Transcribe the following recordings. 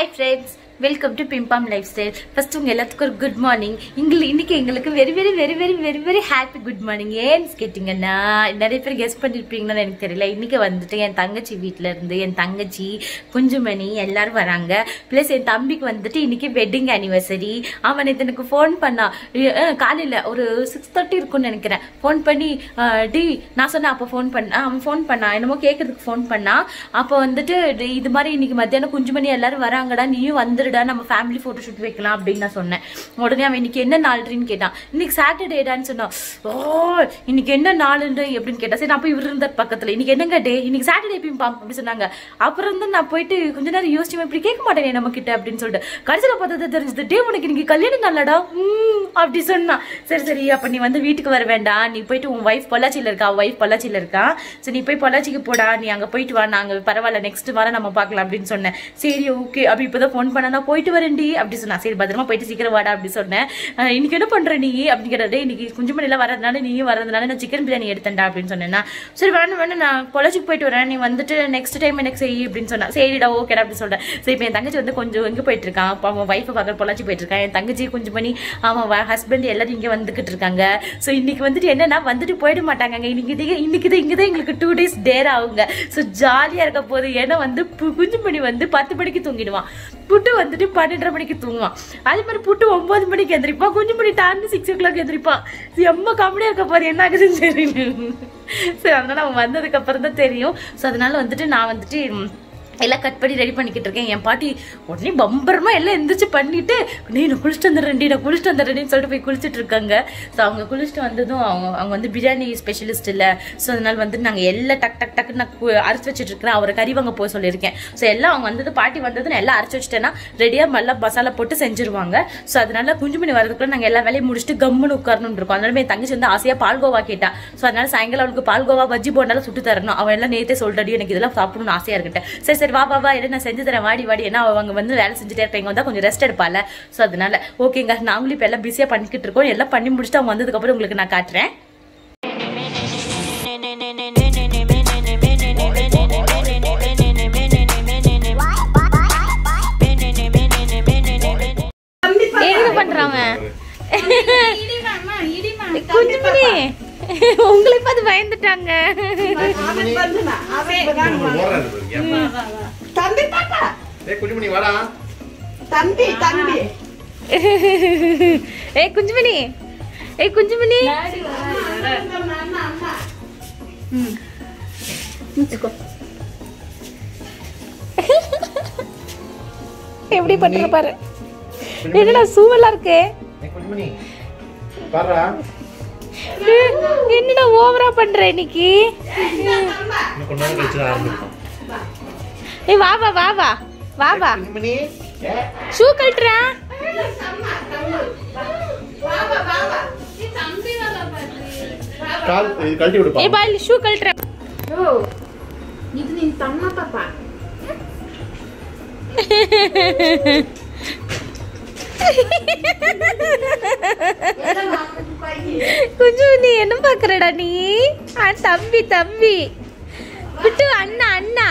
Hi friends welcome to பிம்பாம் lifestyle first உங்க எல்லாத்துக்கும் ஒரு குட் மார்னிங் எங்களுக்கு இன்னைக்கு எங்களுக்கு very very very very very very happy good morning ஏன்னு கேட்டிங்கன்னா நிறைய பேர் கெஸ் பண்ணிருப்பீங்கன்னு எனக்கு தெரியல இன்னைக்கு வந்துட்டு என் தங்கச்சி வீட்டில் இருந்து என் தங்கச்சி குஞ்சுமணி எல்லாரும் வராங்க ப்ளஸ் என் தம்பிக்கு வந்துட்டு இன்னைக்கு வெட்டிங் ஆனிவர்சரி அவன் நேத்து எனக்கு ஃபோன் பண்ணா காலையில் ஒரு சிக்ஸ் தேர்ட்டி இருக்கும்னு நினைக்கிறேன் ஃபோன் பண்ணி அஹ், டி நான் சொன்னேன் அப்போ ஃபோன் பண்ண அவன் ஃபோன் பண்ணான் என்னமோ கேட்கறதுக்கு ஃபோன் பண்ணா அப்போ வந்துட்டு டி, இது மாதிரி இன்னைக்கு மத்தியானம் குஞ்சுமணி எல்லாரும் வராங்கடா நீயும் வந்துடுடா நம்ம ஃபேமிலி ஃபோட்டோ ஷூட் வைக்கலாம் அப்படின்னு நான் சொன்னேன் உடனே அவன் இன்னைக்கு என்ன நாள்றின்னு கேட்டான் இன்னைக்கு சாட்டர்டேடான்னு சொன்னான் ஓ இன்னைக்கு என்ன நாளுண்டு அப்படின்னு கேட்டா சரி நான் போய் இவர் இருந்த பக்கத்துல இன்னைக்கு என்னங்க டே இன்னைக்கு சாட்டர்டே பிம்பாம் அப்படி சொன்னாங்க அப்புறம் வந்து நான் போயிட்டு கொஞ்ச நேரம் யோசிச்சு இப்படி கேட்க மாட்டேனே நம்ம கிட்ட அப்படின்னு சொல்லிட்டு கடைசியில பார்த்தா தெரிஞ்சது டே உனக்கு இன்னைக்கு கல்யாணம் நல்லடா ம் அப்படி சொன்னான் சரி சரி அப்ப நீ வந்து வீட்டுக்கு வர வேண்டாம் நீ போயிட்டு உன் ஒய்ஃப் பொள்ளாச்சியில இருக்கா ஒய்ஃப் பொள்ளாச்சியில இருக்கா சரி நீ போய் பொள்ளாச்சிக்கு போடா நீ அங்க போயிட்டு வா நாங்க பரவாயில்ல நெக்ஸ்ட் வாரம் நம்ம பார்க்கலாம் அப்படின்னு சொன்னேன் சரி ஓகே அப்படி இப்பதான் ஃபோன் பண்ணா நான் போயிட்டு வரேன்டி அப்படி சொன்னா சரி பத்திரமா போயிட்டு சீக்கிரம் வாடா அப்படி சொன்னேன் அஹ் இன்னைக்கு என்ன பண்ற நீ அப்படின்னு கேட்டா "டேய், இன்னைக்கு குஞ்சுமணி எல்லாம் வரதுனால நீயும் வரதுனால நான் சிக்கன் பிரியாணி எடுத்தேன்டா அப்படின்னு சொன்னேன்னா சரி வேணும் வேணும் நான் பொள்ளாச்சிக்கு போயிட்டு வரேன் நீ வந்துட்டு நெக்ஸ்ட் டைம் எனக்கு செய் அப்படின்னு சொன்னா சரிடா ஓகேடா அப்படி சொல்றேன் சரி இப்போ என் தங்கச்சி வந்து கொஞ்சம் எங்க போயிட்டு இருக்கான் அப்போ அவன் ஒய்ஃபை பார்க்க பொள்ளாச்சி போயிட்டு இருக்கான் என் தங்கச்சி கொஞ்சம் பண்ணி அவன் ஹஸ்பண்ட் எல்லாரும் இங்க வந்துகிட்டு இருக்காங்க ஸோ இன்னைக்கு வந்துட்டு என்னன்னா வந்துட்டு போயிட மாட்டாங்க இன்னைக்கு இது இன்னைக்கு தான் இங்கே தான் எங்களுக்கு டூ டேஸ் டேர் ஆகுங்க ஸோ ஜாலியாக இருக்க போது ஏன்னா வந்து பு- குஞ்சு மணி வந்து பத்து மணிக்கு தூங்கிடுவான் புட்டு வந்துட்டு பன்னெண்டரை மணிக்கு தூங்குவான் அதே மாதிரி புட்டு ஒன்பது மணிக்கு எந்திரிப்பான் குஞ்சு மணி டான்னு சிக்ஸ் ஓ கிளாக் எந்திரிப்பான் எம்ம காமெடியாக இருக்க போது என்ன ஆகுதுன்னு தெரியல சரி அதனால அவன் வந்ததுக்கு அப்புறம் தான் தெரியும் ஸோ அதனால வந்துட்டு நான் வந்துட்டு ம், எல்லாம் கட் பண்ணி ரெடி பண்ணிக்கிட்டு இருக்கேன் என் பாட்டி உடனே பம்பரமா எல்லாம் எந்திரிச்சு பண்ணிட்டு நீ நான் குளிச்சுட்டு வந்துடுறேன்டி நான் குளிச்சுட்டு வந்துடுறேன்னு சொல்லிட்டு போய் குளிச்சுட்டு இருக்காங்க ஸோ அவங்க குளிச்சுட்டு வந்ததும் அவங்க அவங்க வந்து பிரியாணி ஸ்பெஷலிஸ்ட் இல்லை ஸோ அதனால வந்து நாங்கள் எல்லாம் டக் டக் டக்குன்னு நான் கு- அரைச்சு வச்சுட்டு இருக்கிறேன் அவரை கறி வாங்க போக சொல்லியிருக்கேன் ஸோ எல்லாம் அவங்க வந்தது பாட்டி வந்தது நான் எல்லாம் அரைச்சு வச்சுட்டேன்னா ரெடியாக நல்லா மசாலா போட்டு செஞ்சுருவாங்க ஸோ அதனால குஞ்சு மணி வரதுக்குள்ள நாங்கள் எல்லா வேலையும் முடிச்சுட்டு கம்முன்னு உட்காரணும் இருக்கோம் அதனால என் தங்கச்சி வந்து ஆசையாக பால்கோவா கேட்டா ஸோ அதனால சாயங்காலம் அவளுக்கு பால்கோவா பஜ்ஜி போண்டாலும் சுட்டு தரணும் அவன் எல்லாம் நேத்தே சொல்லிட்டாடி எனக்கு இதெல்லாம் சாப்பிடணும்னு ஆசையா இருக்கட்டும் சரி சரி வா வா வா என்ன நான் செஞ்சு தரேன் வாடி வாடி ஏன்னா அவங்க வந்து வேலை செஞ்சுட்டே இருப்பாங்க வந்தா கொஞ்சம் ரெஸ்ட் எடுப்பால ஸோ அதனால ஓகேங்க நாங்களும் இப்போ எல்லாம் பிஸியாக பண்ணிக்கிட்டு இருக்கோம் எல்லாம் பண்ணி முடிச்சுட்டு அவங்க வந்ததுக்கப்புறம் உங்களுக்கு நான் காட்டுறேன் என்ன பண்றான் குஞ்சுமணி உங்களை பார்த்து பயந்துட்டாங்க தம்பி தாத்தா குஞ்சுமணி வாடா தம்பி தம்பி ஏய் குஞ்சுமணி ஏய் குஞ்சுமணி எப்படி பண்ற பாரு என்னடா சூவலா இருக்கு ஏய், குஞ்சுமணி பாருடா ஏய், என்னடா ஓவரா பண்ற இன்னைக்கு இன்னும் கொஞ்ச நேரம் கழிச்சு தான் ஆரம்பிப்போம் ஏய் வா வா வா வா வா வா குஞ்சுமணி ஏ, ஷூ கழட்டுறேன் கால் இது கழட்டி விடுப்பா ஏய் பாய் ஷூ கழட்டுறேன் ಇದು ನಿನ್ ತಮ್ಮ ಪಾಪ கொஞ்சம் நீ என்ன பாக்குறடா நீ ஆ, தம்பி தம்பி விட்டு அண்ணா அண்ணா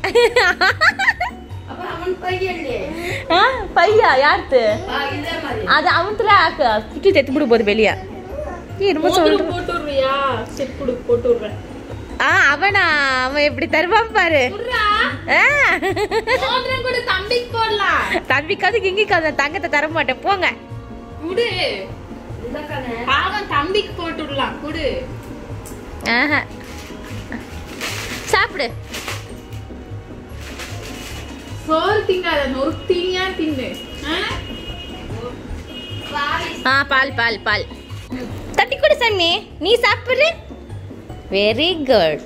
ಅವನ್ ಕೈಯಲ್ಲಿ ஆ, பையா யாருத்து ಇದೇ ಮರಿ அது அவன்த்துல ஆக்கு சுட்டி தெத்து விட போது வெளியே நீ என்னமோ சொல்ற போட்டு விடுறியா சரி குடு போட்டு விடுறேன் ஆ அவனா அவன் எப்படி தருவான் பாரு ஆ. மோதிரம் கூட தம்பிக்கு போடலாம் தம்பிக்காவது கிங்கிக்காவது தங்கத்தை தர மாட்டேன் போங்க குடு பாவம் தம்பிக்கு போட்டு விடலாம் குடு ஆஹா. சாப்பிடு சோறு திங்காத நொறுக்கு தீனியா தின்னு ஆ பால் பால் பால் தட்டி கொடு சன்னி நீ சாப்பிடு வெரி குட்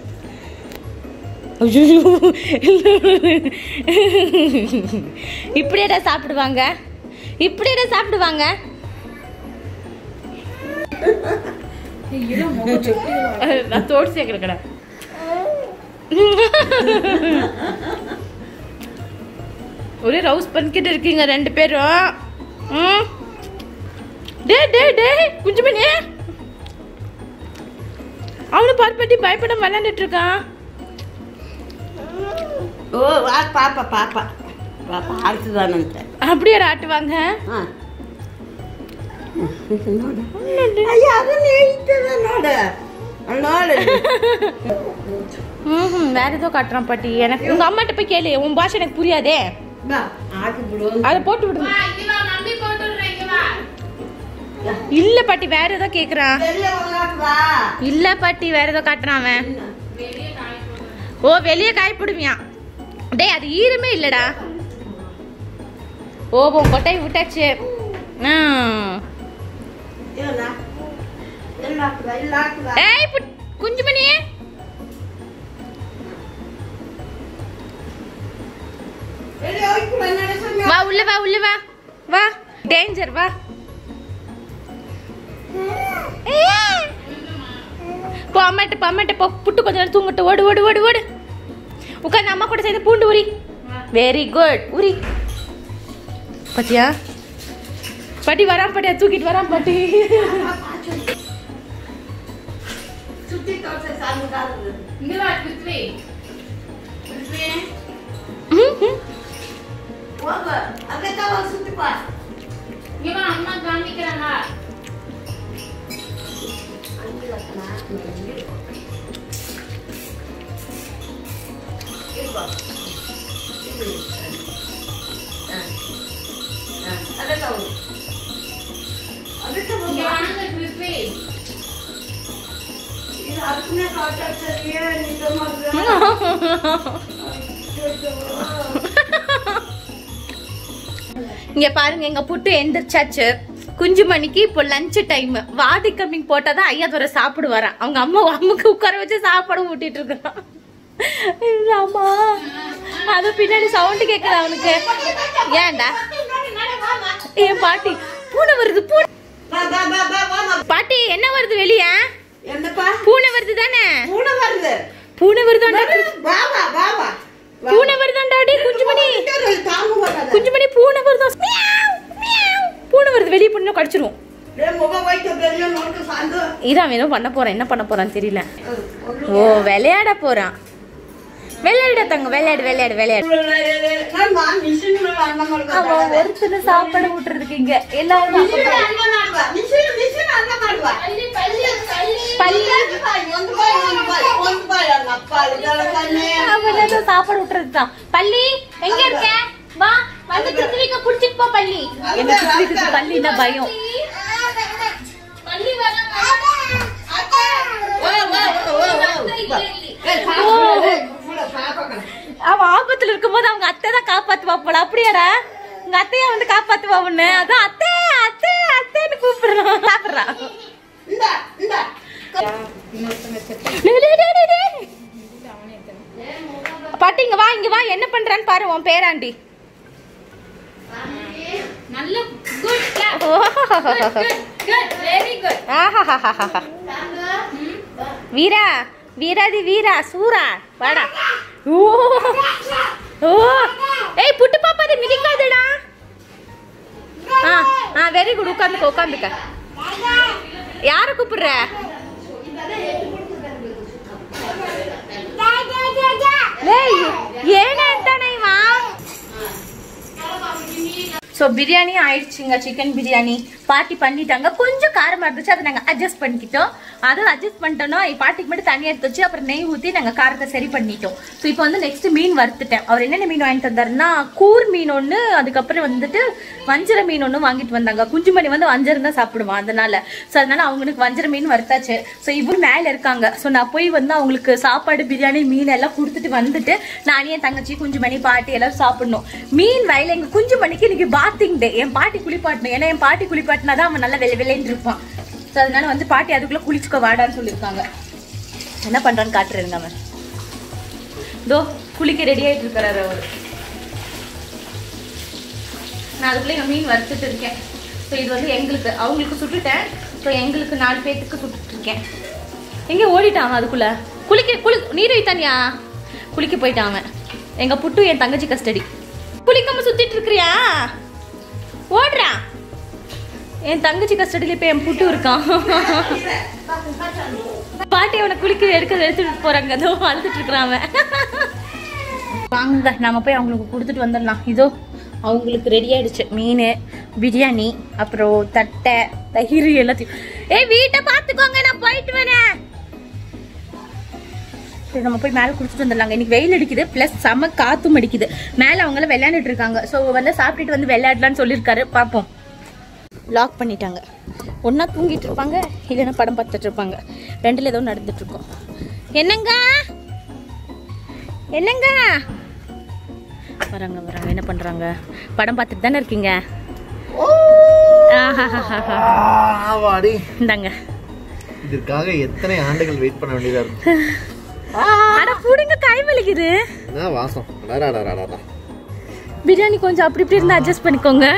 இப்படியேடா சாப்பிடுவாங்க இப்படியேடா சாப்பிடுவாங்க நான் தோடு சேர்க்கிற கடை ஒரே ரவுஸ் பண்ணிக்கிட்டு இருக்கீங்க ரெண்டு பேரும் ம் டே டே டே குஞ்சுமணி அவனை பார்ப்பட்டி பயப்பட விளையாண்டுட்டு இருக்கான் ஓ வா பாப்பா பாப்பா ಆಡ್ತಿದ್ದಾನಂತೆ அப்படியே ஆட்டுவாங்க ಹಾ ನೋಡು ಅಯ್ಯ ಅದನ್ನ ಹೇಳ್ತದ ನೋಡ ಅಲ್ಲಿ ನೋಡು ம் வேற ஏதோ காட்டுறான் பாட்டி எனக்கு உங்க அம்மாட்ட போய் கேளு உன் பாஷை எனக்கு புரியாதே ಬಾ ಆಕಿ ಬಿಡು அதை போட்டு விடுங்க வா, இங்க வா, மம்மி போட்டு விடுறேன், இங்க வா. இல்ல பாட்டி வேற ஏதோ கேக்குறான் ಎಲ್ಲಿ ಹೋಗಾಕ್ ಬಾ இல்ல பாட்டி வேற ஏதோ காட்டுறான் அவன் வெளியே காய் போடு. ஓ வெளியே காய் போடுவியான் டேய் அது ஈரமே இல்லடா ஓ உன் கொட்டாய் விட்டாச்சு ஆ. ಇಲ್ಲ ಇಲ್ಲ ಹಾಕ್ದ ಇಲ್ಲ ಹಾಕ್ದ ஏய் புட்- குஞ்சுமணி ಎಲ್ಲಿ ಹೋಗ್ಬಿಡ ನಡೆಸಮ್ಮ வா உள்ள வா உள்ள வா வா டேஞ்சர் வா போ அம்மாட்ட போ அம்மாட்ட போ புட்டு கொஞ்ச நேரம் தூங்கட்டு ஓடு ஓடு ஓடு ஓடு உட்காந்து அம்மா கூட சேர்ந்து பூண்டு உரி வெரி குட் உரி பாத்தியா பாட்டி வரான் பாட்டியா தூக்கிட்டு வரான் பாட்டி ಸುತ್ತಿ ತೋರ್ಸ ಸಣ್ಣದಾದದು இங்க வா, பிருத்வி. பிருத்வி. ಹೋಗ ಅದಕ್ಕೆ ಹೋಗಿ ಸುತ್ತಿ ಬಾ இங்க வா, அம்மா காமிக்கிறாங்க. ಅದಕ್ಕೆ ಹೋಗು ಅದಕ್ಕೆ இங்க ಹೋಗಿ வாங்க, பிருத்வி. ಇದು ಅದನ್ನೇ ಕಾಟಾಡ್ತಾರೆ ಏನು ಇದು ಮಾಡಿದ್ರೆ இங்க பாருங்க எங்க புட்டு எந்திரிச்சாச்சு குஞ்சு மணிக்கு இப்போ லஞ்ச் டைம் வாதி கம்மிங் போட்டாதான் ஐயா தோற சாப்பிடு வரான் அவங்க அம்மா அம்முக்கு உட்கார வச்சு சாப்பாடு ஊட்டிட்டு இருக்கான் ஆமா அது பின்னாடி சவுண்ட் கேக்குது அவனுக்கு ஏன்டா என் பாட்டி பூனை வருது பூனை ಬಾ ಬಾ ಬಾ ಬಾ ಬಾ ಬಾ. பாட்டி என்ன வருது வெளியே என்னப்பா பூனை வருது தானே பூனை வருது பூனை வருதாண்டா பாவா பாவா பூனை வருதாண்டா டேய் குஞ்சுமணி தாங்க மாட்டாத குஞ்சுமணி பூனை வருதா மியாவ், மியாவ். பூனை வருது வெளியே பண்ணி கடிச்சிரும் முக வைக்க பெரிய நோட்டு சாந்து இதான் ஏதோ பண்ண போறான் என்ன பண்ண போறான்னு தெரியல ஓ விளையாட போறான் விளையாட தங்க விளையாடு விளையாடு விளையாடு ಮಿಷಿನ್ ಅನ್ನ அவன் ஒருத்தனை சாப்பாடு விட்டுறதுக்கு இங்க எல்லாரும் ಮಿಷಿನ್ ಅನ್ನ ಮಾಡುವ ಮಿಷಿನ್ ಮಿಷಿನ್ ಅನ್ನ ಮಾಡುವ பள்ளி, பள்ளி, பள்ளி. பள்ளி ಒಂದು ಬಾಯಿ ಒಂದು ಬಾಯಿ ಒಂದು ಬಾಯಿ ಒಂದು ಬಾಯಿ ಅಲ್ಲಪ್ಪ ಇದೆಲ್ಲ ಕಣ್ಣೆ அவன் ஏதோ சாப்பாடு விட்டுறதுதான் பள்ளி எங்க இருக்க வா வந்து பிருத்திவிக்கு புடிச்சிட்டு போ பள்ளி எனக்கு பிருத்திவிக்கு பள்ளின்னா பயம் பள்ளி வராங்க. அவன் ஆபத்துல இருக்கும்போது அவங்க அத்தை தான் காப்பாத்துவா போல அப்படியாடா உங்க அத்தையா வந்து காப்பாத்துவா உன்ன அதான் அத்தை அத்தை அத்தைன்னு கூப்பிடுறான் சாப்பிடுறான் ಇಂದ ಇಂದ டேய், டேய், டேய், டேய், டேய். பாட்டி இங்க வா இங்க வா என்ன பண்றான்னு பாரு உன் பேராண்டி நல்ல good clap. ஓஹோஹோஹோ. Good, very good. ஆஹாஹாஹாஹா. வீரா வீராதி வீரா சூரா வாடா ஓ ஓ ஏய் புட்டு பாப்பா அது மிதிக்காதடா ஆ ஆ வெரி குட் உட்காந்துக்க உட்காந்துக்க யார கூப்பிடுற டேய் ஏனேன்டானே வா ஸோ பிரியாணி ஆயிடுச்சுங்க சிக்கன் பிரியாணி பாட்டி பண்ணிட்டாங்க கொஞ்சம் காரமாக இருந்துச்சு அதை நாங்கள் அட்ஜஸ்ட் பண்ணிக்கிட்டோம் அதுவும் அட்ஜஸ்ட் பண்ணிட்டோம்னா என் பாட்டிக்கு மட்டும் தனியாக எடுத்து வச்சு அப்புறம் நெய் ஊற்றி நாங்கள் காரத்தை சரி பண்ணிட்டோம் ஸோ இப்போ வந்து நெக்ஸ்ட் மீன் வறுத்துட்டேன் அவர் என்னென்ன மீன் வாங்கிட்டு வந்தாருன்னா கூர் மீன் ஒன்று அதுக்கப்புறம் வந்துட்டு வஞ்சர மீன் ஒன்று வாங்கிட்டு வந்தாங்க குஞ்சுமணி வந்து வஞ்சரம் தான் சாப்பிடுவான் அதனால ஸோ அதனால அவங்களுக்கு வஞ்சர மீன் வறுத்தாச்சு ஸோ இவரு மேலே இருக்காங்க ஸோ நான் போய் வந்து அவங்களுக்கு சாப்பாடு பிரியாணி மீன் எல்லாம் கொடுத்துட்டு வந்துட்டு நானே என் தங்கச்சி குஞ்சுமணி பாட்டி எல்லாரும் சாப்பிடணும் மீன் வயல எங்க குஞ்சுமணிக்கு இன்னைக்கு பாத்திங் டே என் பாட்டி குளிப்பாட்டணும் ஏன்னா என் பாட்டி குளிப்பாட்டினா தான் அவன் நல்லா வெள்ளை வெள்ளைன்னு இருப்பான் ஸோ அதனால வந்து பாட்டி அதுக்குள்ள குளிச்சுக்க வாடான்னு சொல்லியிருக்காங்க என்ன பண்றான்னு காட்டுறேங்க அவன் இதோ குளிக்க ரெடி ஆயிட்டு இருக்காரு அவர் நான் அதுக்குள்ள எங்க மீன் வறுத்துட்டு இருக்கேன் ஸோ இது வந்து எங்களுக்கு அவங்களுக்கு சுட்டுட்டேன் ஸோ எங்களுக்கு நாலு பேர்த்துக்கு சுட்டுட்டு இருக்கேன் எங்கே ஓடிட்டான் அவன் அதுக்குள்ள குளிக்க குளி நீர் வைத்தானியா குளிக்க போயிட்டான் அவன் எங்க புட்டு என் தங்கச்சி கஸ்டடி குளிக்காம சுத்திட்டு இருக்கிறியா ஓடுறான் என் தங்கச்சி கஸ்டடியில இப்ப என் புட்டு இருக்கான் பாட்டி அவனை குளிக்க எடுக்க எடுத்துட்டு போறாங்க அதோ அழுதுட்டு இருக்கிறான் அவன் வாங்க நம்ம போய் அவங்களுக்கு கொடுத்துட்டு வந்துடலாம் இதோ அவங்களுக்கு ரெடி ஆயிடுச்சு மீன் பிரியாணி அப்புறம் தட்டை தயிர் எல்லாத்தையும் ஏய் வீட்டை பார்த்துக்கோங்க நான் போயிட்டு வரேன் சரி நம்ம போய் மேலே குடிச்சிட்டு வந்துடலாங்க இன்னைக்கு வெயில் அடிக்குது ப்ளஸ் செம காத்தும் அடிக்குது மேலே அவங்களாம் விளையாண்டுட்டு இருக்காங்க ஸோ வந்து சாப்பிட்டுட்டு வந்து விளையாடலாம்னு சொல்லியிருக்காரு பார்ப்போம் லாக் பண்ணிட்டாங்க ஒன்றா தூங்கிட்டு இருப்பாங்க இல்லைன்னா படம் பார்த்துட்டு இருப்பாங்க ரெண்டில் ஏதோ நடந்துட்டு இருக்கும் என்னங்க என்னங்க வராங்க வராங்க என்ன பண்றாங்க படம் பார்த்துட்டு தானே இருக்கீங்க ஆஹாஹாஹா. ஆவாடி இந்தாங்க இதுக்காக எத்தனை ஆண்டுகள் வெயிட் பண்ண வேண்டியதா இருக்கு அட புடுங்க கை வலிக்குது என்ன வாசம் அடாடாடாடாடா. பிரியாணி கொஞ்சம் அப்படி இப்படி இருந்தா அட்ஜஸ்ட் பண்ணிக்கோங்க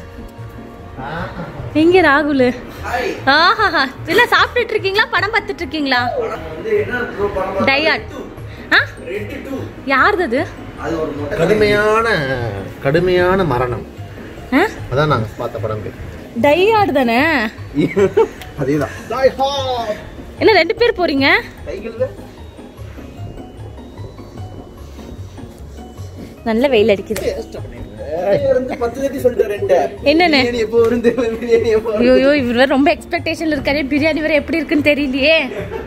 எங்க ராகுல் ஆஹாஹா இல்ல சாப்பிட்டுட்டு இருக்கீங்களா படம் பார்த்துட்டு இருக்கீங்களா டயாட் ஆ யாருது அது கடுமையான கடுமையான மரணம் ஆ? அதான் நாங்க பார்த்த படம் பேர் டயாட் தானே அதேதான் என்ன ரெண்டு பேர் போறீங்க நல்ல வெயில் அடிக்குது என்னன்னு ஐயோ இவர் வேற ரொம்ப எக்ஸ்பெக்டேஷன்ல இருக்காரு பிரியாணி வேற எப்படி இருக்குன்னு தெரியலையே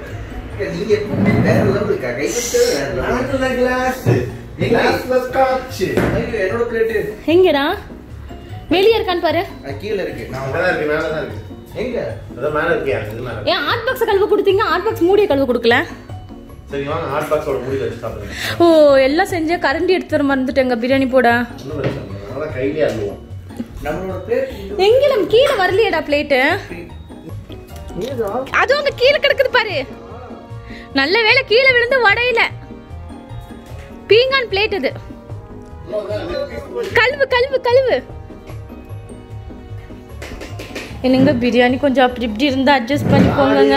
எங்கடா வெளியே இருக்கான்னு பாரு கீழே இருக்கு அங்கதான் இருக்கு மேலதான் இருக்கு எங்க அதான் மேல இருக்கு இது மேல ஏன் ஹாட் பாக்ஸ் கழுவ கொடுத்தீங்க ஹாட் பாக்ஸ் மூடிய கழுவ கொடுக்கல சரி வாங்க ஹாட் பாக்ஸோட மூடி வச்சு சாப்பிடுங்க ஓ எல்லாம் செஞ்சு கரண்டி எடுத்து வர மறந்துட்டேங்க பிரியாணி போட ஒன்றும் பிரச்சனை இல்லை அதனால கையிலே அள்ளுவோம் எங்க நம்ம கீழே வரலையேடா பிளேட்டு அதுவும் அங்க கீழே கிடக்குது பாரு நல்ல வேளை கீழே விழுந்து வடையில பீங்கான் பிளேட் அது கழுவு கழுவு கழுவு என்னங்க பிரியாணி கொஞ்சம் அப்படி இப்படி இருந்தா அட்ஜஸ்ட் பண்ணிக்கோங்க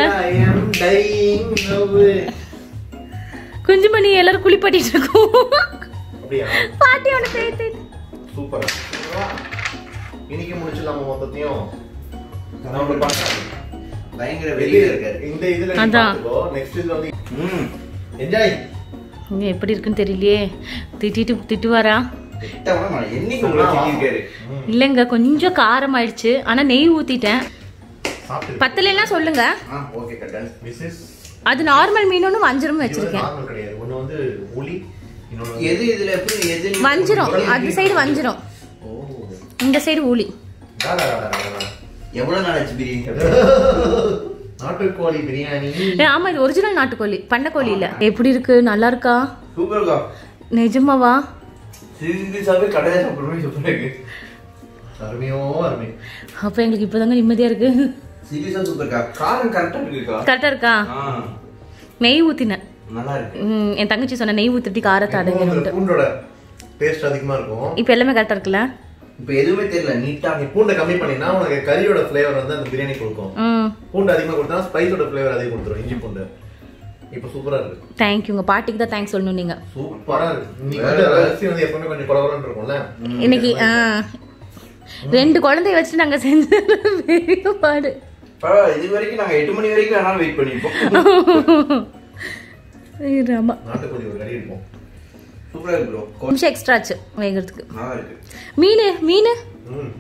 குஞ்சுமணி எல்லாரும் குளிப்பாட்டிட்டு இருக்கோம் அப்படியா பாட்டி அவனை பேத்து சூப்பர் இன்னைக்கு முடிச்சிடலாமா மொத்தத்தையும் நம்ம பார்க்கலாம். பயங்கர இது- வெளியில இருக்காரு இந்த இதுல அதான். நெக்ஸ்ட் இதுல வந்து ம் என்ஜாய் இங்க எப்படி இருக்குன்னு தெரியலையே திட்டிட்டு திட்டுவாரா திட்டமா நான் என்னைக்கு உங்களை திட்டிருக்காரு இல்லைங்க கொஞ்சம் காரம் ஆயிடுச்சு ஆனா நெய் ஊத்திட்டேன் சாப்பிட்டு பத்தலைன்னா சொல்லுங்க ஆ ஓகே கட்டன் திஸ் இஸ் அது நார்மல் மீனும் வஞ்சிரமும் வச்சிருக்கேன் நார்மல் கிடையாது ஒண்ணு வந்து உளி இன்னொன்னு வந்து- எது இதுல எப்படி எது நீ- வஞ்சிரம் அது சைடு வஞ்சிரம் ஓ இந்த சைடு ஊலி டா, டா, டா, டா, டா. எவ்வளவு நாள் ஆச்சு பிரியாணி நாட்டுக்கோழி பிரியாணி ஏ, ஆமா இது ஒரிஜினல் நாட்டுக்கோழி பண்ணக்கோழி இல்ல எப்படி இருக்கு நல்லா இருக்கா சூப்பர்க்கா நிஜமாவா சீரியஸாவே கடையில சாப்பிடுறது சூப்பரா இருக்கு அருமையோ அருமை அப்ப எங்களுக்கு இப்பதாங்க நிம்மதியா இருக்கு சீரியஸா சூப்பர்க்கா காரம் கரெக்டா இருக்குக்கா கரெக்டா இருக்கா ஆ நெய் ஊத்தினேன் நல்லா இருக்கு ம், என் தங்கச்சி சொன்ன நெய் ஊத்திட்டு காரத்தை எப்பவும் அந்த அடங்கிடும் பூண்டோட டேஸ்ட் அதிகமா இருக்கும் இப்ப எல்லாமே கரெக்டா இருக்குல்ல இப்ப எதுவுமே தெரியல நீட்டா நீ பூண்டை கம்மி பண்ணினா உனக்கு கறியோட ஃப்ளேவர் வந்து அந்த பிரியாணி கொடுக்கும் ம் பூண்டு அதிகமா கொடுத்தா ஸ்பைஸோட ஃப்ளேவர் அதிகம் கொடுத்துரும் இஞ்சி பூண்டு இப்போ சூப்பரா இருக்கு தேங்க்யூ உங்க பாட்டிக்கு தான் தேங்க்ஸ் சொல்லணும் நீங்க சூப்பரா இருக்கு நீ வந்து அரிசி வந்து எப்பவுமே கொஞ்சம் குறவரன்னு இருக்கும்ல இன்னைக்கு ஆ, ரெண்டு குழந்தைய வச்சு நாங்க செஞ்ச பெரிய பாடு பரவாயில்ல இது வரைக்கும் நாங்க எட்டு மணி வரைக்கும் வேணாலும் வெயிட் பண்ணிருப்போம் ஐயோ, ஆமா நாட்டுக்கோழி ஒரு கறி இருக்கும் சூப்பரா இருக்கு ப்ரோ நிமிஷம் எக்ஸ்ட்ரா ஆச்சு வேகிறதுக்கு நல்லா இருக்கு மீன் மீன் ம்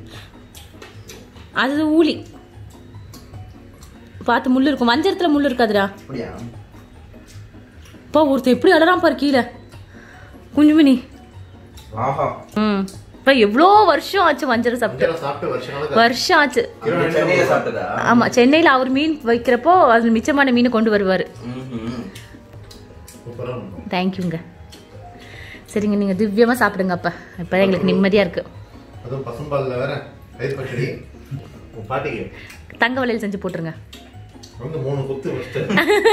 அது ஊலி பார்த்து முள்ளு இருக்கும் வஞ்சரத்துல முள்ளு இருக்காதுடா அப்படியா அப்பா ஒருத்தர் எப்படி அழறான் பாரு கீழே குஞ்சுமினி ஆஹா ம் இப்போ எவ்வளோ வருஷம் ஆச்சு வஞ்சரம் சாப்பிட்டு இங்கெல்லாம் சாப்பிட்டு வருஷம் கணக்கு வருஷம் ஆச்சு அங்க சென்னையில சாப்பிட்டதா ஆமா சென்னையில அவர் மீன் வைக்கிறப்போ அது மிச்சமான மீனை கொண்டு வருவாரு ம்ஹும். சூப்பரா இருக்கும் தேங்க்யூங்க சரிங்க நீங்க திவ்யமா சாப்பிடுங்க அப்ப இப்பதான் எங்களுக்கு நிம்மதியா இருக்கு அதுவும் பசும்பால்ல வேற தயிர் பச்சடி உன் பாட்டிக்கு தங்க வளையல் செஞ்சு போட்டுருங்க வந்து மூணு குத்து வச்சுட்டு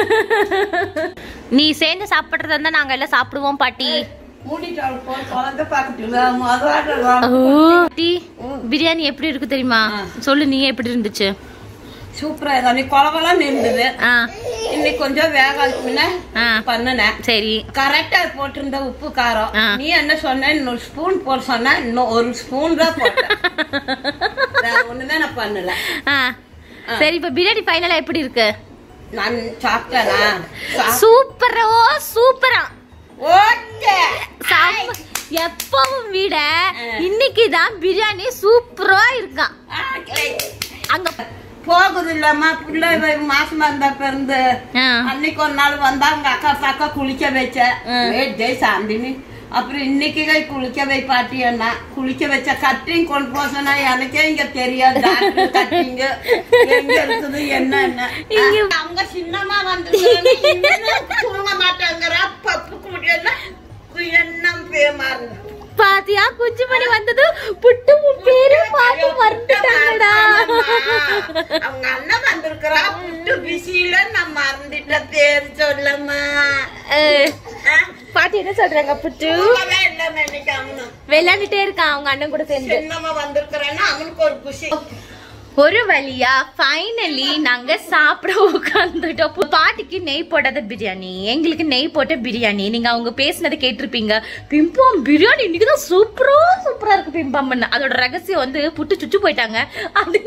நீ சேர்ந்து சாப்பிட்றதா இருந்தா நாங்க எல்லாம் சாப்பிடுவோம் பாட்டி மூடிட்டு அவள் போய் குழந்தை பார்க்கட்டுல முதல்ல டீ பிரியாணி எப்படி இருக்கு தெரியுமா சொல்லு நீ எப்படி இருந்துச்சு சூப்பரா இருக்கு அன்னைக்கு குழம்பெல்லாம் நின்றுது ஆ இன்னைக்கு கொஞ்சம் வேக முன்ன ஆ பண்ணினேன் சரி கரெக்டா போட்டிருந்த உப்பு காரம் ஆ. நீ என்ன சொன்ன இன்னொரு ஸ்பூன் போட சொன்ன இன்னும் ஒரு ஸ்பூன் தான் போட்டேன் வேற ஒண்ணுமே நான் பண்ணல ஆ சரி இப்ப பிரியாணி ஃபைனலா எப்படி இருக்கு நான் சாப்பிட்டேனா சா- சூப்பரோ சூப்பரா ஓகே செம்ம. எப்பவும் விட இன்னைக்கு தான் பிரியாணி சூப்பரா இருக்கான் அங்க போகுது இல்லம்மா பிள்ளை வை- மாசமா இருந்தா பிறந்து ஆ. அன்னைக்கு ஒரு நாள் வந்தா அவங்க அக்கா பாக்கா குளிக்க வச்ச ஏ ஜெய் சாந்தினி அப்புறம் இன்னைக்கு போய் குளிக்க வை பாட்டி அண்ணா குளிக்க வச்ச கட்டிங் கொண்டு போக சொன்னா எனக்கே இங்க தெரியாது டாக்டர் கட்டிங்க எங்க இருக்குது என்ன என்ன இங்க- அவங்க சின்னமா வந்து தூங்க மாட்டாங்கிறா பப்பு கூட்டியன்னா என்ன பேமாறு பாத்தியா குஞ்சு மணி வந்தது புட்டு உன் பேரு பாத்து மறந்துட்டாங்கடா அவங்க அண்ணன் வந்திருக்கிறா புட்டு பிஸியில நான் மறந்துட்ட பேர் சொல்லம்மா அஹ், பாட்டி என்ன சொல்றாங்க புட்டு தூங்கவே இல்ல இன்னைக்கு அவனும் விளையாண்டுட்டே இருக்கான் அவங்க அண்ணன் கூட சேர்ந்து சின்னம்மா வந்திருக்கிறேன்னா அவனுக்கு ஒரு குஷி ஒரு வழியா ஃபைனலி நாங்க சாப்பிட உட்காந்துட்டோம் பாட்டிக்கு நெய் போடாத பிரியாணி எங்களுக்கு நெய் போட்ட பிரியாணி நீங்க அவங்க பேசினதை கேட்டிருப்பீங்க பிம்பம் பிரியாணி இன்னைக்கு தான் சூப்பரா சூப்பரா இருக்கு பிம்பம்னு அதோட ரகசியம் வந்து புட்டு சுச்சு போயிட்டாங்க அது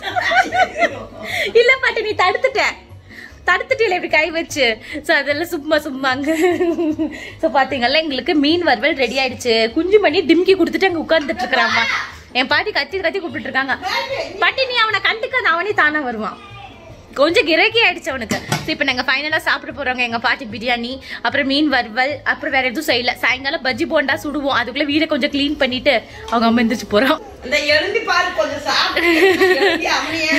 இல்ல பாட்டி நீ தடுத்துட்ட தடுத்துட்டில இப்படி கை வச்சு ஸோ அதெல்லாம் சும்மா சும்மாங்க ஸோ பார்த்தீங்கல்ல எங்களுக்கு மீன் வறுவல் ரெடி ஆயிடுச்சு குஞ்சு பண்ணி டிம்கி கொடுத்துட்டு அங்கே உட்காந்துட்டு இருக்கிறாம்மா என் பாட்டி கத்தி கத்தி கூப்பிட்டு இருக்காங்க பாட்டி நீ அவனை கண்டுக்காத அவனே தானா வருவான் கொஞ்சம் கிரகி ஆயிடுச்சு அவனுக்கு ஸோ இப்போ நாங்கள் ஃபைனலாக சாப்பிட போகிறோங்க எங்கள் பாட்டி பிரியாணி அப்புறம் மீன் வறுவல் அப்புறம் வேற எதுவும் செய்யல சாயங்காலம் பஜ்ஜி போண்டா சுடுவோம் அதுக்குள்ளே வீடை கொஞ்சம் க்ளீன் பண்ணிட்டு அவங்க அம்மா எந்திரிச்சு போகிறோம் இந்த எழுந்தி பாரு கொஞ்சம் சாப்பிட்டு எழுந்தி அவனையே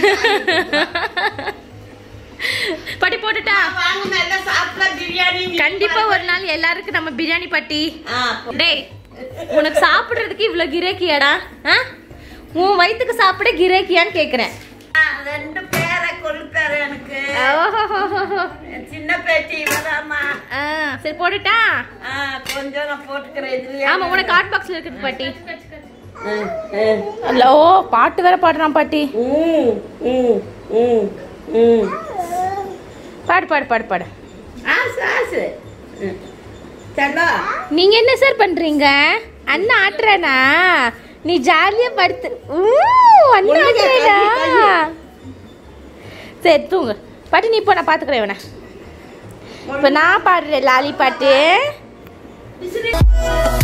பாட்டி போட்டுட்டா வாங்க நல்லா சாப்பிட்டா பிரியாணி கண்டிப்பா ஒரு நாள் எல்லாருக்கும் நம்ம பிரியாணி பாட்டி ஆ, டேய் உனக்கு சாப்பிடுறதுக்கு இவ்வளவு கிரேக்கியாடா ஆ? உன் வயித்துக்கு சாப்பிட கிரேக்கியான்னு கேக்குறேன் ஆ, ரெண்டு பேரை கொழுப்பேரு எனக்கு என் சின்ன பேட்டி இவதாம்மா ஆ, சரி போட்டுட்டா ஆ, கொஞ்சம் நான் போட்டுக்கிறேன் இதுலயே ஆமா உனக்கு ஹாட் பாக்ஸ்ல இருக்குது பாட்டி ம், ம். அல்ல ஓ பாட்டு வேற பாடுறான் பாட்டி ம், ம், ம், ம். பாடு பாடு பாடு பாடு ஆ, சாசு. ம். செல்லோ. நீங்க என்ன சார் பண்றீங்க அண்ணா ஆட்டுறானா நீ ஜாலியா படுத்து ஊ, அண்ணா ஒண்ணுங்க, ஆட்டுறேனா கையி, கையி. சரி தூங்கு பாட்டி நீ இப்போ நான் பாத்துக்கிறேன் இவனை இப்போ நான் பாடுறேன் லாலி பாட்டு விசிறி.